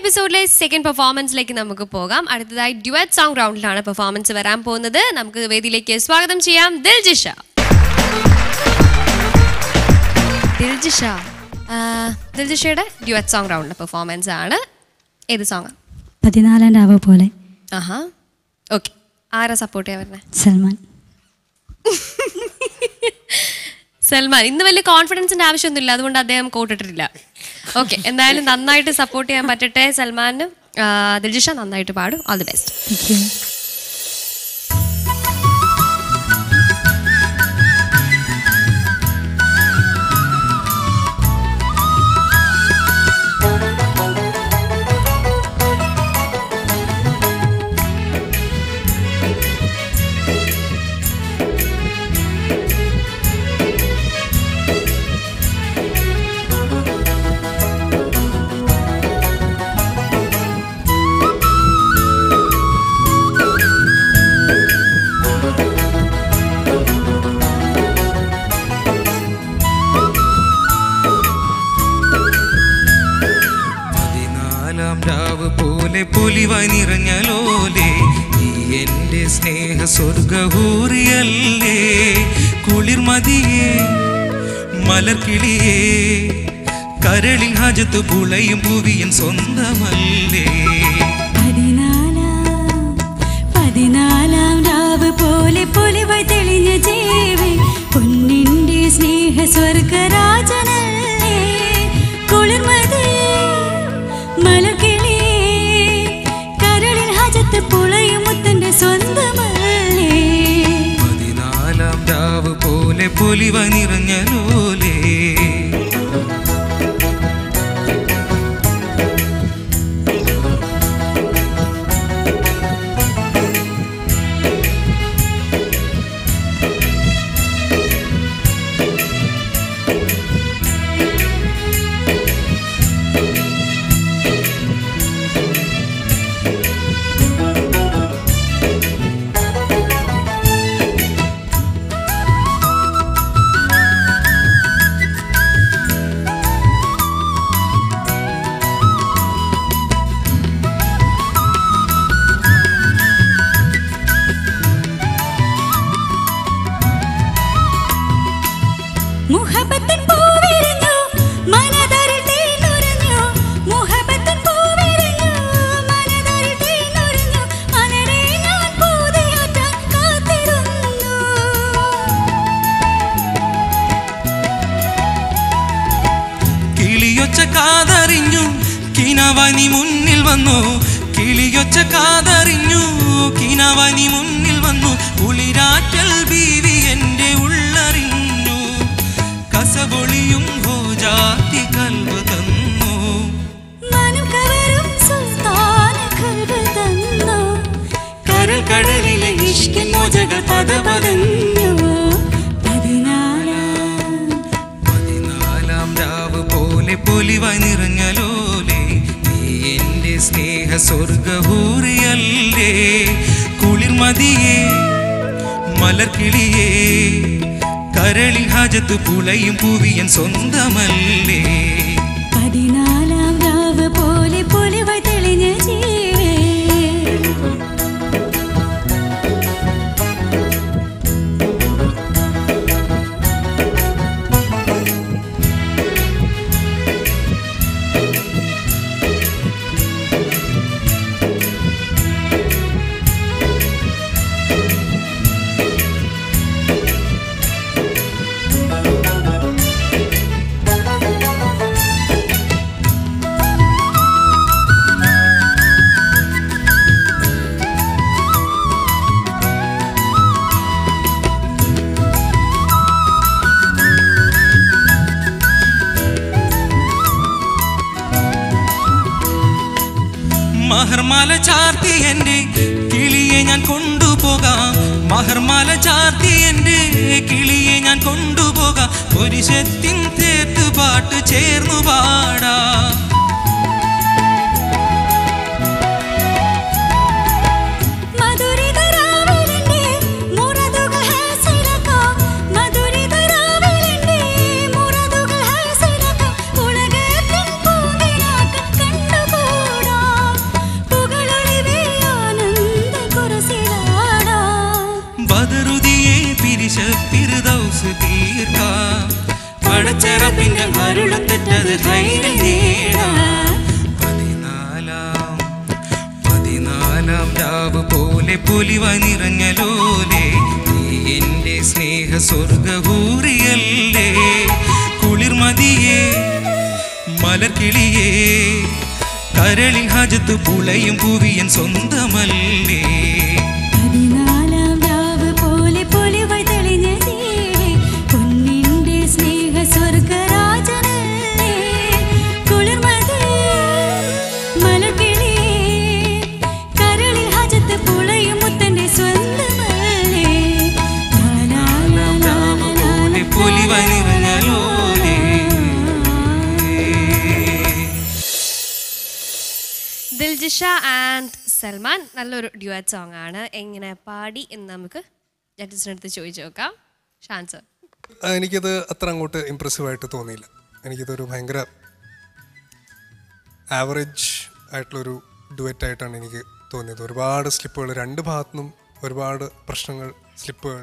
എപ്പിസോഡിലെ second പെർഫോമൻസിലേക്ക് നമുക്ക് പോകാം അടുത്തതായി ഡ്യുവറ്റ് സോങ് റൗണ്ടിലാണ് പെർഫോമൻസ് വരാൻ പോകുന്നത് നമുക്ക് വേദിയിലേക്ക് സ്വാഗതം ചെയ്യാം ദിൽജിഷ ദിൽജിഷ ആ, ദിൽജിഷയുടെ ഡ്യുവറ്റ് സോങ് റൗണ്ടിലെ പെർഫോമൻസ് ആണ് ഏത് സോങ് പതിനാലാം രാവ് പോലെ ആഹാ ഓക്കെ ആരാ സപ്പോർട്ട് ചെയ്യാൻ വരുന്നത് സൽമാൻ സൽമാൻ ഇന്ന് വലിയ കോൺഫിഡൻസിന്റെ ആവശ്യമൊന്നുമില്ല അതുകൊണ്ട് അദ്ദേഹം കോട്ടിട്ടില്ല ഓക്കെ എന്തായാലും നന്നായിട്ട് സപ്പോർട്ട് ചെയ്യാൻ പറ്റട്ടെ സൽമാനും ആ, ദിൽജിഷ നന്നായിട്ട് പാടും all the best thank you പതിനാലാം രാവ് പോലെ പൊലിവായി നിറഞ്ഞ ലോലേ നീ എന്റെ സ്നേഹ സ്വർഗഹൂറിയല്ലേ കുളിർമതിയേ മലർക്കിളിയേ കരളിൽ ഹജത്ത് പുളയും ഭൂവിയൻ സ്വന്തമല്ലേ പതിനാലാം പതിനാലാം രാവ് പോലെ പൊലിവായി തെളിഞ്ഞ ജീവൻ പൊന്നിന്റെ സ്നേഹ സ്വർഗരാജനല്ലേ കുളിർമതി മലക്കിളി കരളിൽ ഹജത്ത് പുളയും മുത്തന്റെ സ്വന്തമല്ലേ പതിനാലാം രാവ് പോലെ പൊലിവായി നിറഞ്ഞ ലോലേ മുഹബത്തിൻ പൂവിരിഞ്ഞു മനതരിൽ തേനുരഞ്ഞു മുഹബത്തിൻ പൂവിരിഞ്ഞു മനതരിൽ തേനുരഞ്ഞു മലരെ ഞാൻ പൂതിയാറ്റാൻ കാത്തിരുന്നു കിളിയൊച്ച കാതറിഞ്ഞു കിനവനി മുന്നിൽ വന്നു കിളിയൊച്ച കാതറിഞ്ഞു കിനവനി മുന്നിൽ വന്നു കുളിരാറ്റൽ ബീവി എന്റെ ഉള്ളറിഞ്ഞു കസപൊളിയും ഹോജാത്തി കൽവ് തന്നു മനം കവരും സുൽത്താന കൽബ് തന്നു കരൾ കടലിലെ ഇഷ്കിൻ മോജകൾ പദപതഞ്ഞു പതിനാലാം പതിനാലാം രാവ് പോലെ പൊലിവായി നിറഞ്ഞ ലോലേ നീ എന്റെ സ്നേഹ സ്വർഗഹൂറിയല്ലേ കുളിർമതിയേ മലർക്കിളിയേ കരളിൽ ഹജത്ത് പുളയും പൂവിയൻ സ്വന്തമല്ലേ പതിനാലാം രാവ് പോലെ പൊലിവായി തെളിഞ്ഞ ജീവേ മഹർമാല ചാർത്തി എന്റെ കിളിയെ ഞാൻ കൊണ്ടുപോകാം മഹർമാല ചാർത്തി എന്റെ കിളിയെ ഞാൻ കൊണ്ടുപോകാം ഒരു ശത്തിൻ തേത്ത് പാട്ട് ചേർന്നു പാടാം മധുരിതരാവിലെന്റെ മുറതുകൾ ഹാസിലക്കാം മധുരിതരാവിലെന്റെ മുറതുകൾ ഹാസിലക്കാം ഉലകത്തിൻ പൂങ്കിനാക്കം കണ്ടുകൂടാ പടച്ചറപ്പിന്റെ അരുളും തെറ്റത് ഹൈറിൽ നേടാം പതിനാലാം പതിനാലാം രാവ് പോലെ പൊലിവ നിറഞ്ഞ ലോലേ നീ എന്റെ സ്നേഹ സ്വർഗഹൂറിയല്ലേ കുളിർമതിയേ മലർക്കിളിയേ കരളിൽ ഹജത്ത് പുളയും പുവിയൻ സ്വന്തമല്ലേ പതിനാലാം രാവ് പോലെ പൊലിവായി തെളിഞ്ഞ നീവേ, പൊന്നിന്റെ സ്നേഹ സ്വർഗരാജനല്ലേ. കുളിർമതിയേ, മലർക്കിളിയേ, കരളിൽ ഹജത്ത് പുളയും മുത്തന്റെ സ്വന്തമല്ലേ. നാലാം രാവ് പോലെ പൊലിവ നിറഞ്ഞ ലോലേ ദിൽജിഷ ആൻഡ് സൽമാൻ നല്ലൊരു ഡ്യുവറ്റ് സോങ് ആണ് എങ്ങനെ പാടി എന്ന് നമുക്ക് ജഡ്ജസിൻ്റെ അടുത്ത് ചോദിച്ചു നോക്കാം ഷാൻസർ ആ, എനിക്കത് അത്ര അങ്ങോട്ട് ഇമ്പ്രസീവായിട്ട് തോന്നിയില്ല എനിക്കിതൊരു ഭയങ്കര ആവറേജ് ആയിട്ടുള്ളൊരു ഡുവറ്റ് ആയിട്ടാണ് എനിക്ക് തോന്നിയത് ഒരുപാട് സ്ലിപ്പുകൾ രണ്ട് ഭാഗത്തുനിന്നും ഒരുപാട് പ്രശ്നങ്ങൾ സ്ലിപ്പുകൾ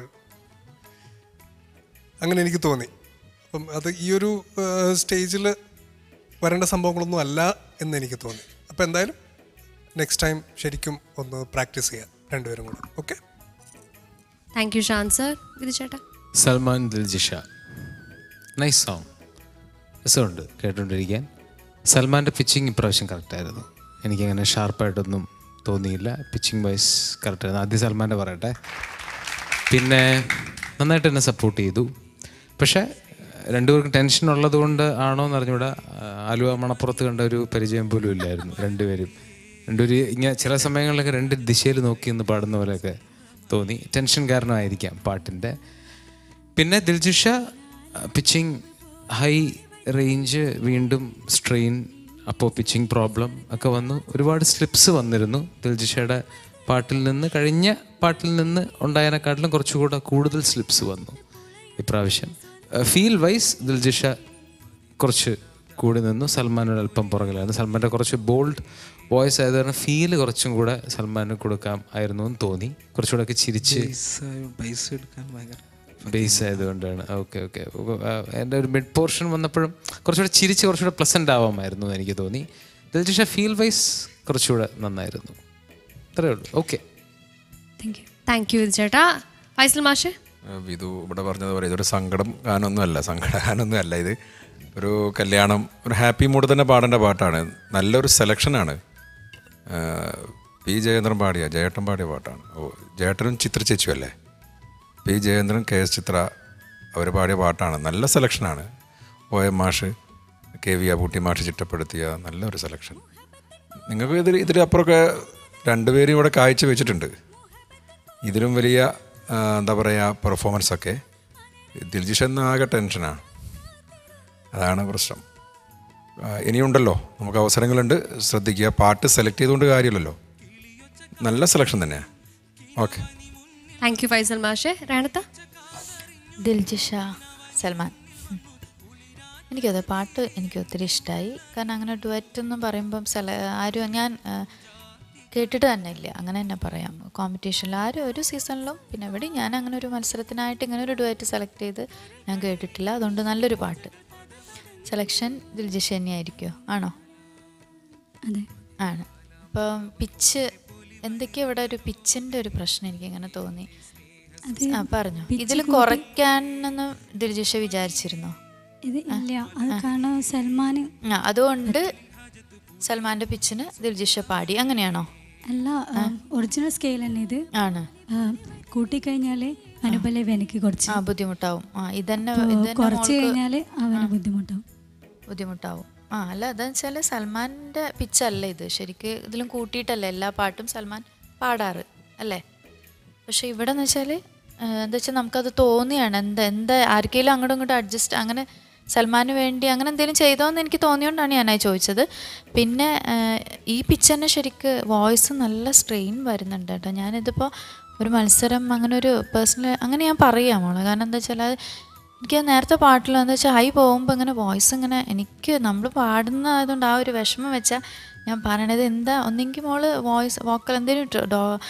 അങ്ങനെ എനിക്ക് തോന്നി അപ്പം അത് ഈ ഒരു സ്റ്റേജിൽ വരേണ്ട സംഭവങ്ങളൊന്നും അല്ല എന്ന് എനിക്ക് തോന്നി അപ്പം എന്തായാലും നെക്സ്റ്റ് ടൈം ശരിക്കും ഒന്ന് പ്രാക്ടീസ് ചെയ്യാം രണ്ടുപേരും കൂടെ ഓക്കെ താങ്ക് യു ഷാൻസർ വിധിച്ചേട്ടാ സൽമാൻ ദിൽജിഷ നൈസ് സോങ് രസമുണ്ട് കേട്ടുകൊണ്ടിരിക്കാൻ സൽമാൻ്റെ പിച്ചിങ് ഇപ്രാവശ്യം കറക്റ്റായിരുന്നു എനിക്കങ്ങനെ ഷാർപ്പായിട്ടൊന്നും തോന്നിയില്ല പിച്ചിങ് വൈസ് കറക്റ്റായിരുന്നു ആദ്യം സൽമാൻ്റെ പറയട്ടെ പിന്നെ നന്നായിട്ട് എന്നെ സപ്പോർട്ട് ചെയ്തു പക്ഷേ രണ്ടുപേർക്കും ടെൻഷൻ ഉള്ളത് കൊണ്ട് ആണോ എന്ന് അറിഞ്ഞൂടാ ആലുവ മണപ്പുറത്ത് കണ്ട ഒരു പരിചയം പോലും ഇല്ലായിരുന്നു രണ്ടുപേരും രണ്ടുപേരും ഇങ്ങനെ ചില സമയങ്ങളിലൊക്കെ രണ്ട് ദിശയിൽ നോക്കി നിന്ന് പാടുന്ന പോലെയൊക്കെ തോന്നി ടെൻഷൻ കാരണമായിരിക്കാം പാട്ടിൻ്റെ പിന്നെ ദിൽജിഷ പിച്ചിങ് ഹൈ റേഞ്ച് വീണ്ടും സ്ട്രെയിൻ അപ്പോൾ പിച്ചിങ് പ്രോബ്ലം ഒക്കെ വന്നു ഒരുപാട് സ്ലിപ്സ് വന്നിരുന്നു ദിൽജിഷയുടെ പാട്ടിൽ നിന്ന് കഴിഞ്ഞ പാട്ടിൽ നിന്ന് ഉണ്ടായതിനെക്കാട്ടിലും കുറച്ചുകൂടെ കൂടുതൽ സ്ലിപ്സ് വന്നു ഇപ്രാവശ്യം ഫീൽ വൈസ് ദിൽജിഷ കുറച്ച് കൂടി നിന്നു സൽമാനോട് അല്പം പുറകിലായിരുന്നു സൽമാൻ്റെ കുറച്ച് ബോൾഡ് വോയിസ് ആയത് കാരണം ഫീല് കുറച്ചും കൂടെ സൽമാന് കൊടുക്കാം ആയിരുന്നു എന്ന് തോന്നി കുറച്ചുകൂടെ ഒക്കെ ചിരിച്ച് പൈസ എടുക്കാൻ ഭയങ്കര ബേസ് ആയതുകൊണ്ടാണ് ഓക്കെ ഓക്കെ എൻ്റെ ഒരു മിഡ് പോർഷൻ വന്നപ്പോഴും കുറച്ചുകൂടെ ചിരിച്ച് കുറച്ചുകൂടെ പ്ലസൻ്റ് ആവാമായിരുന്നു എന്ന് എനിക്ക് തോന്നി ദിൽജിഷ ഫീൽ വൈസ് കുറച്ചുകൂടെ നന്നായിരുന്നു അത്രേ ഉള്ളൂ okay thank you thank you വിധിച്ചേട്ടാ ഫൈസൽ മാഷ് വിധു ഇവിടെ പറഞ്ഞതുപോലെ ഇതൊരു സങ്കടം ഗാനമൊന്നുമല്ല സങ്കട ഗാനമൊന്നുമല്ല ഇത് ഒരു കല്യാണം ഒരു ഹാപ്പി മൂഡ് തന്നെ പാടേണ്ട പാട്ടാണ് നല്ലൊരു സെലക്ഷനാണ് പി ജയേന്ദ്രൻ പാടിയ ജയേട്ടൻ പാടിയ പാട്ടാണ് ഓ ജയേട്ടനും ചിത്ര ചേച്ചിയും അല്ലേ P Jayendran K S Chitra അവർ പാടിയ പാട്ടാണ് നല്ല സെലക്ഷനാണ് ഒ എം മാഷ് കെ വി അബൂട്ടി മാഷ് ചിട്ടപ്പെടുത്തിയ നല്ലൊരു സെലക്ഷൻ നിങ്ങൾക്ക് ഇതിൽ ഇതിലപ്പുറമൊക്കെ രണ്ടുപേരും ഇവിടെ കാഴ്ച വെച്ചിട്ടുണ്ട് ഇതിലും വലിയ ആ, എന്താ പറയുക പെർഫോമൻസ് ഒക്കെ ദിൽജിഷ് എന്ന ആകെ ടെൻഷനാണ് അതാണ് പ്രശ്നം ആ, ഇനിയുണ്ടല്ലോ നമുക്ക് അവസരങ്ങളുണ്ട് ശ്രദ്ധിക്കുക പാട്ട് സെലക്ട് ചെയ്തുകൊണ്ട് കാര്യമില്ലല്ലോ നല്ല സെലക്ഷൻ തന്നെയാണ് ഓക്കെ താങ്ക് യു ഫൈസൽ മാഷ് റാണത്ത ദിൽജിഷ സൽമാൻ ഉം. എനിക്കത് പാട്ട് എനിക്ക് ഒത്തിരി ഇഷ്ടമായി കാരണം അങ്ങനെ ഡുവറ്റ് എന്ന് പറയുമ്പം സെല ആരും ഞാൻ ആ, കേട്ടിട്ട് തന്നെ ഇല്ല അങ്ങനെ തന്നെ പറയാം കോമ്പറ്റീഷനിൽ ആരും ഒരു സീസണിലും പിന്നെ എവിടെയും ഞാൻ അങ്ങനെ ഒരു മത്സരത്തിനായിട്ട് ഇങ്ങനെ ഒരു ഡുവറ്റ് സെലക്ട് ചെയ്ത് ഞാൻ കേട്ടിട്ടില്ല അതുകൊണ്ട് നല്ലൊരു പാട്ട് സെലക്ഷൻ ദിൽജിഷ തന്നെയായിരിക്കുമോ ആണോ അതെ ആണ് അപ്പം പിച്ച് എന്തൊക്കെയാ ഇവിടെ ഒരു പിച്ചിൻ്റെ ഒരു പ്രശ്നം എനിക്ക് ഇങ്ങനെ തോന്നി അത് ആ പറഞ്ഞു pitch ഇതിൽ കൂട്ടി- കുറയ്ക്കാനെന്ന് ദിൽജിഷ വിചാരിച്ചിരുന്നോ ഇത് ഇല്ല അത് കാരണം സൽമാൻ ആ അതുകൊണ്ട് സൽമാന്റെ പിച്ചിന് ദിൽജിഷ പാടി അങ്ങനെയാണോ അല്ല ഒറിജിനൽ സ്കെയിൽ തന്നെ ഇത് ആണ് ആ, കൂട്ടിക്കഴിഞ്ഞാല് അനുപല്ലവി എനിക്ക് കുറച്ച് ആ ബുദ്ധിമുട്ടാവും ആ ഇതന്നെ അപ്പൊ ഇതന്നെ കുറച്ച് മോൾക്ക് കഴിഞ്ഞാല് അവന് ബുദ്ധിമുട്ടാവും ബുദ്ധിമുട്ടാവും ആ അല്ല അതെന്ന് വെച്ചാൽ സൽമാൻ്റെ പിച്ചല്ല ഇത് ശരിക്ക് ഇതിലും കൂട്ടിയിട്ടല്ലേ എല്ലാ പാട്ടും സൽമാൻ പാടാറ് അല്ലേ പക്ഷെ ഇവിടെ എന്ന് വെച്ചാൽ എന്താ വെച്ചാൽ നമുക്കത് തോന്നിയാണ് എന്താ എന്താ ആർക്കെങ്കിലും അങ്ങോട്ടും ഇങ്ങോട്ടും അഡ്ജസ്റ്റ് അങ്ങനെ സൽമാന് വേണ്ടി അങ്ങനെ എന്തെങ്കിലും ചെയ്തോന്ന് എനിക്ക് തോന്നിയോണ്ടാണ് ഞാനായി ചോദിച്ചത് പിന്നെ ആ, ഈ പിച്ച് തന്നെ ശരിക്ക് വോയിസ് നല്ല സ്ട്രെയിൻ വരുന്നുണ്ട് കേട്ടോ ഞാനിതിപ്പോൾ ഒരു മത്സരം അങ്ങനെ ഒരു പേഴ്സണൽ അങ്ങനെ ഞാൻ പറയാം മോളെ കാരണം എന്താ വെച്ചാൽ അത് എനിക്ക് നേരത്തെ പാട്ടിൽ എന്താ വെച്ചാൽ ഹൈ പോകുമ്പോൾ ഇങ്ങനെ വോയിസ് ഇങ്ങനെ എനിക്ക് നമ്മൾ പാടുന്നതായതുകൊണ്ട് ആ ഒരു വിഷമം വെച്ചാൽ ഞാൻ പറയണത് എന്താ ഒന്നെങ്കിൽ മോള് വോയിസ് വോക്കൽ എന്തെങ്കിലും ഡോ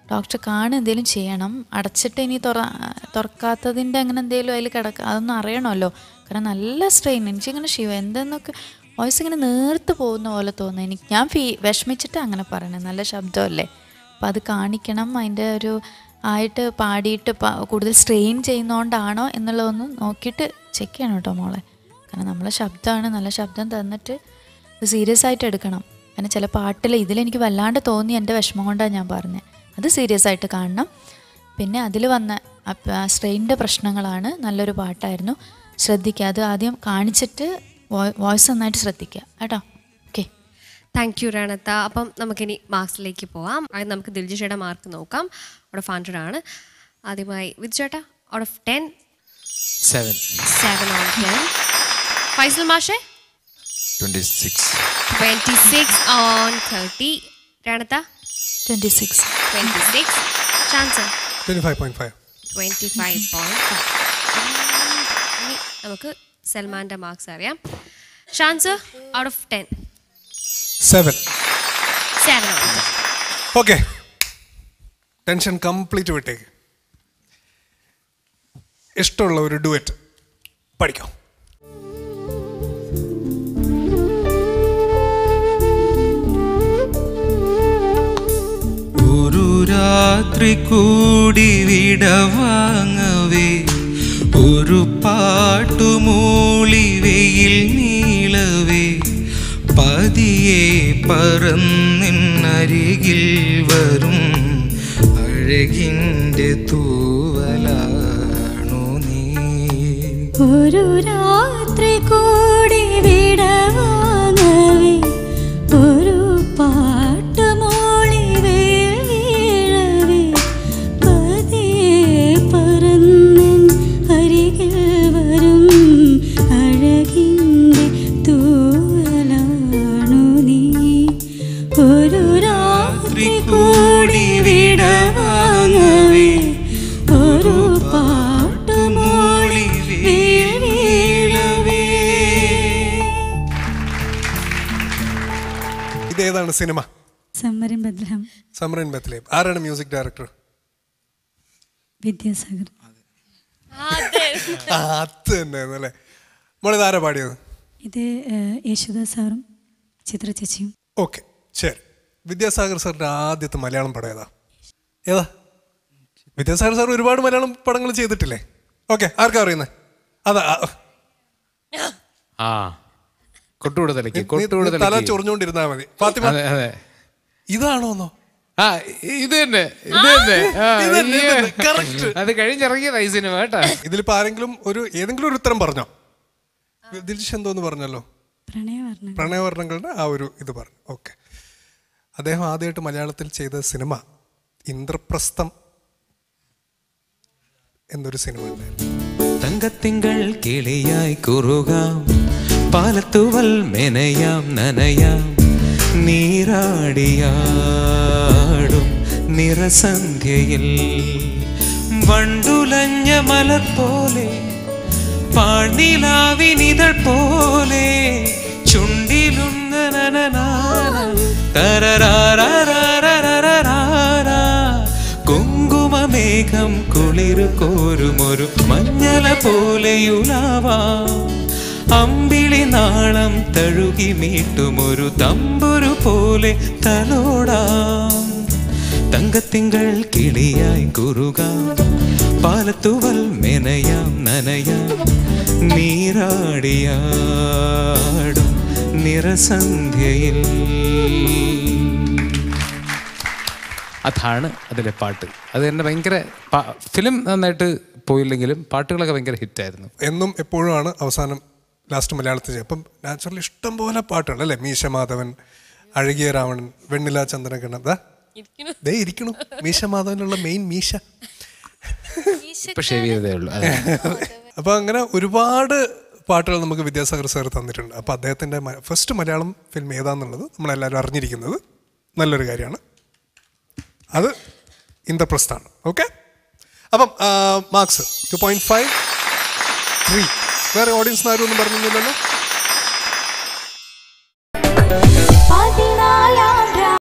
ഡോക്ടർ കാണുക എന്തെങ്കിലും ചെയ്യണം അടച്ചിട്ട് ഇനി തുറ തുറക്കാത്തതിൻ്റെ അങ്ങനെ എന്തെങ്കിലും അതിൽ കിടക്കുക അതൊന്നും അറിയണമല്ലോ കാരണം നല്ല സ്ട്രെയിൻ എനിക്കിങ്ങനെ ശിവ എന്തെന്നൊക്കെ വോയിസ് ഇങ്ങനെ നേർത്ത് പോകുന്ന പോലെ തോന്നുന്നു എനിക്ക് ഞാൻ ഫീ വിഷമിച്ചിട്ട് അങ്ങനെ പറയണേ നല്ല ശബ്ദമല്ലേ അപ്പം അത് കാണിക്കണം അതിൻ്റെ ഒരു ആയിട്ട് പാടിയിട്ട് പ- കൂടുതൽ സ്ട്രെയിൻ ചെയ്യുന്നതുകൊണ്ടാണോ എന്നുള്ളതൊന്ന് നോക്കിയിട്ട് ചെക്ക് ചെയ്യണം കേട്ടോ മോളെ കാരണം നമ്മളെ ശബ്ദമാണ് നല്ല ശബ്ദം തന്നിട്ട് സീരിയസ് ആയിട്ട് എടുക്കണം കാരണം ചില പാട്ടിൽ ഇതിലെനിക്ക് വല്ലാണ്ട് തോന്നി എൻ്റെ വിഷമം കൊണ്ടാണ് ഞാൻ പറഞ്ഞത് അത് സീരിയസ് ആയിട്ട് കാണണം പിന്നെ അതിൽ വന്ന സ്ട്രെയിനിൻ്റെ പ്രശ്നങ്ങളാണ് നല്ലൊരു പാട്ടായിരുന്നു ശ്രദ്ധിക്കുക അത് ആദ്യം കാണിച്ചിട്ട് വോയിസ് നന്നായിട്ട് ശ്രദ്ധിക്കുക കേട്ടോ ഓക്കെ താങ്ക് യു രണത്ത അപ്പം നമുക്കിനി മാർക്സിലേക്ക് പോവാം ആദ്യം നമുക്ക് ദിൽജിഷയുടെ മാർക്ക് നോക്കാം ഔട്ട് ഓഫ് ഹൺഡ്രഡ് ആണ് ആദ്യമായി വിധു ചേട്ടാ out of ten seven seven on ten Faisal മാഷെ twenty six twenty six on thirty രണത്ത twenty six twenty six chance twenty five point five twenty five point ഇനി നമുക്ക് സൽമാൻ്റെ മാർക്സ് അറിയാം ഷാൻസ് out of ten seven seven on ten okay tension complete വിട്ടേക്ക് ഇഷ്ടമുള്ള ഒരു ഡുവറ്റ് പഠിക്കാം ഒരു രാത്രി കൂടി വിടവാങ്ങവേ ഒരു പാട്ടുമൂളി വെയിൽ നീളവേ പതിയെ പറന്നിന്നരികിൽ വരും അഴകിൻ്റെ തൂവലാണു നീ ഒരു രാത്രി കൂടി വിടവാങ്ങവേ ഒരു പാട്ടുമോളി വീഴവേ പതിയെ പറന്നൻ അരികിൽ വരും അഴകിൻ്റെ തൂവലാണു നീ ഒരു രാത്രി കൂടി വിടവാങ്ങവേ ഒരു പാട്ടുമോളി വീഴവേ ഇതേതാണ് സിനിമ സമ്മരം ബദ്ലഹം സമരൻ ബത്ലേം ആരാണ് മ്യൂസിക് ഡയറക്ടർ വിദ്യാസാഗർ അത് തന്നെ അല്ലേ മോളിത് ആരാ പാടിയത് ഇത് ഏഹ്, യേശുദാസ് സാറും ചിത്ര ചേച്ചിയും ഓക്കെ ശരി വിദ്യാസാഗർ സാറിന്റെ ആദ്യത്തെ മലയാളം പടം ഏതാ ഏതാ വിദ്യാസാഗർ സാർ ഒരുപാട് മലയാളം പടങ്ങൾ ചെയ്തിട്ടില്ലേ ഓക്കെ ആർക്കാ അറിയുന്നത് അതാ ആ, ആ കൊട്ടുകൂടെ തലയ്ക്ക് നീ- നീ കൊട്ടുകൂടെ തല തലയ്ക്ക് ചൊറിഞ്ഞോണ്ടിരുന്നാ മതി ഫാത്തിമ അതെ അതെ ഇതാണോന്നോ ആ ഇത് തന്നെ ഇത് തന്നെ ആ, ഇത് തന്നെ, ഇത് അയ്യോ. തന്നെ, correct. അത് കഴിഞ്ഞിറങ്ങിയതാ ഈ സിനിമ കേട്ടാ ഇതിലിപ്പോ ആരെങ്കിലും ഒരു ഏതെങ്കിലും ഒരു ഉത്തരം പറഞ്ഞോ ദിൽഷ് എന്തോന്ന് പറഞ്ഞല്ലോ പ്രണയവർണ്ണം പ്രണയവർണ്ണങ്ങളുടെ ആ ഒരു ഇത് പറഞ്ഞു ഓക്കെ അദ്ദേഹം ആദ്യമായിട്ട് മലയാളത്തിൽ ചെയ്ത സിനിമ ഇന്ദ്രപ്രസ്ഥം എന്നൊരു സിനിമ ഉണ്ടായിരുന്നു തങ്കത്തിങ്കൾ കിളിയായി കുറുകാം പാലത്തുവൽ മെനയാം നനയാം നീരാടിയാടും നിറസന്ധ്യയിൽ വണ്ടുലഞ്ഞ മലർ പോലെ പാഴ്നിലാവിനിതൾ പോലെ ചുണ്ടിലുന്ന കുങ്കുമമേഘം കുളിരു കോരുമൊരു മഞ്ഞല പോലെയുലാവാം അമ്പിളി നാളം തഴുകി മീട്ടുമൊരു തമ്പുരു പോലെ തലോടാം തങ്കത്തിങ്കൾ കിളിയായി കുറുകാം പാലത്തുവൽ മെനയാം നനയാം നീരാടിയാടും നിറസന്ധ്യയിൽ അതാണ് അതിലെ പാട്ട് അത് തന്നെ ഭയങ്കര ഫിലിം നന്നായിട്ട് പോയില്ലെങ്കിലും പാട്ടുകളൊക്കെ ഭയങ്കര ഹിറ്റായിരുന്നു എന്നും എപ്പോഴും ആണ് അവസാനം ലാസ്റ്റ് മലയാളത്തിൽ ചെയ്യുക അപ്പം നാച്ചുറലി ഇഷ്ടം പോലെ പാട്ടുണ്ട് അല്ലേ മീശ മാധവൻ അഴകിയ രാവണൻ വെണ്ണില ചന്ദ്രകണ്ഠൻ ദാ ദേ ഇരിക്കണു മീശ മാധവനുള്ള മെയിൻ മീശ ഇപ്പൊ ഷേവ് ചെയ്തതേ ഉള്ളൂ അതെ അപ്പൊ അങ്ങനെ ഒരുപാട് പാട്ടുകൾ നമുക്ക് വിദ്യാസാഗർ സാർ തന്നിട്ടുണ്ട് അപ്പൊ അദ്ദേഹത്തിന്റെ ഫസ്റ്റ് മലയാളം ഫിലിം ഏതാന്നുള്ളത് നമ്മളെല്ലാവരും അറിഞ്ഞിരിക്കുന്നത് നല്ലൊരു കാര്യമാണ് അത് ഇന്ദ്രപ്രസ്ഥാണ് ഓക്കെ അപ്പം marks two point five three വേറെ ഓഡിയൻസിന് ആരും ഒന്നും പറഞ്ഞില്ലല്ലോ